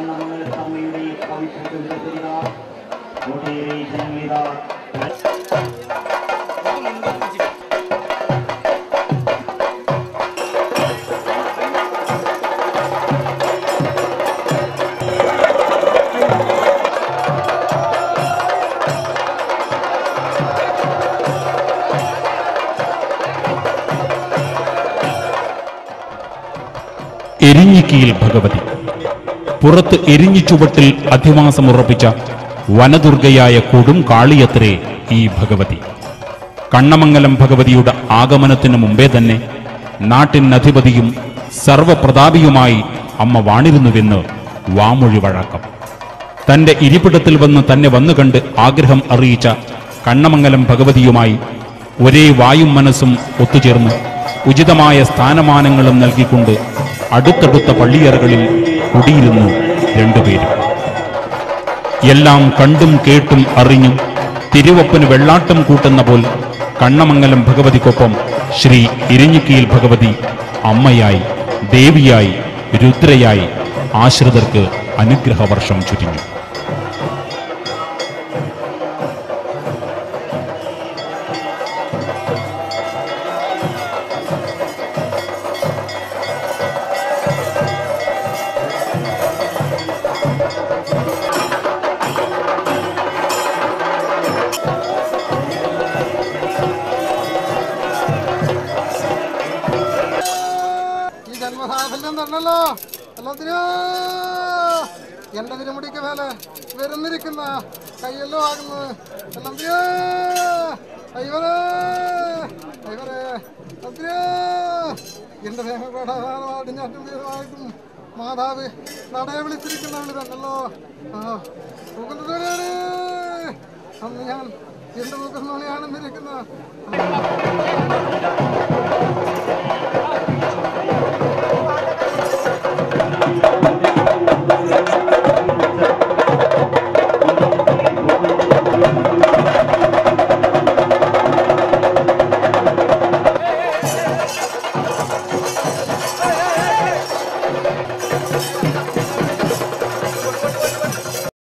കണ്ണമംഗലത്തമ്മയുടെ പവിത്ര ചരിത ഒട്ടേറെ ജനങ്ങളിത എരിഞ്ഞിക്കിയിൽ ഭഗവതി പുറത്ത് എരിഞ്ഞു ചുവട്ടിൽ അധിവാസമുറപ്പിച്ച വനദുർഗയായ കൊടും കാളിയത്രേ ഈ ഭഗവതി കണ്ണമംഗലം ഭഗവതിയുടെ ആഗമനത്തിന് മുമ്പേ തന്നെ നാട്ടിനധിപതിയും സർവപ്രതാപിയുമായി അമ്മ വാണിരുന്നുവെന്ന് വാമൊഴി വഴക്കം തന്റെ ഇരിപ്പിടത്തിൽ വന്ന് തന്നെ വന്നു കണ്ട് ആഗ്രഹം അറിയിച്ച കണ്ണമംഗലം ഭഗവതിയുമായി ഒരേ വായും മനസ്സും ഒത്തുചേർന്ന് ഉചിതമായ സ്ഥാനമാനങ്ങളും നൽകിക്കൊണ്ട് അടുത്തടുത്ത പള്ളിയറകളിൽ കുടിയിരുന്നു രണ്ടുപേരും എല്ലാം കണ്ടും കേട്ടും അറിഞ്ഞും തിരുവപ്പന് വെള്ളാട്ടം കൂട്ടുന്ന പോൽ കണ്ണമംഗലം ഭഗവതിക്കൊപ്പം ശ്രീ ഇരിഞ്ഞിക്കയിൽ ഭഗവതി അമ്മയായി ദേവിയായി രുദ്രയായി ആശ്രിതർക്ക് അനുഗ്രഹവർഷം ചുരിഞ്ഞു ഈ ജന്മസാഫല്യം തന്നല്ലോ എല്ലാത്തിനോ എന്റെ തിരുമുടിക്ക് മേലെ വരുന്നിരിക്കുന്ന കയ്യല്ലോ ആകുന്നത് എല്ലാത്തിനോ അയ്യവരേ അയ്യവരേ എല്ലാത്തിനോ എന്റെ ദേഹപാഠമായിട്ടും മാതാവ് നടയെ വിളിച്ചിരിക്കുന്നവള് തന്നല്ലോ ആ തൂക്കുന്നതോടെയാണ് അന്ന് ഞാൻ എന്റെ തൂക്കുന്നോളിയാണെന്നിരിക്കുന്ന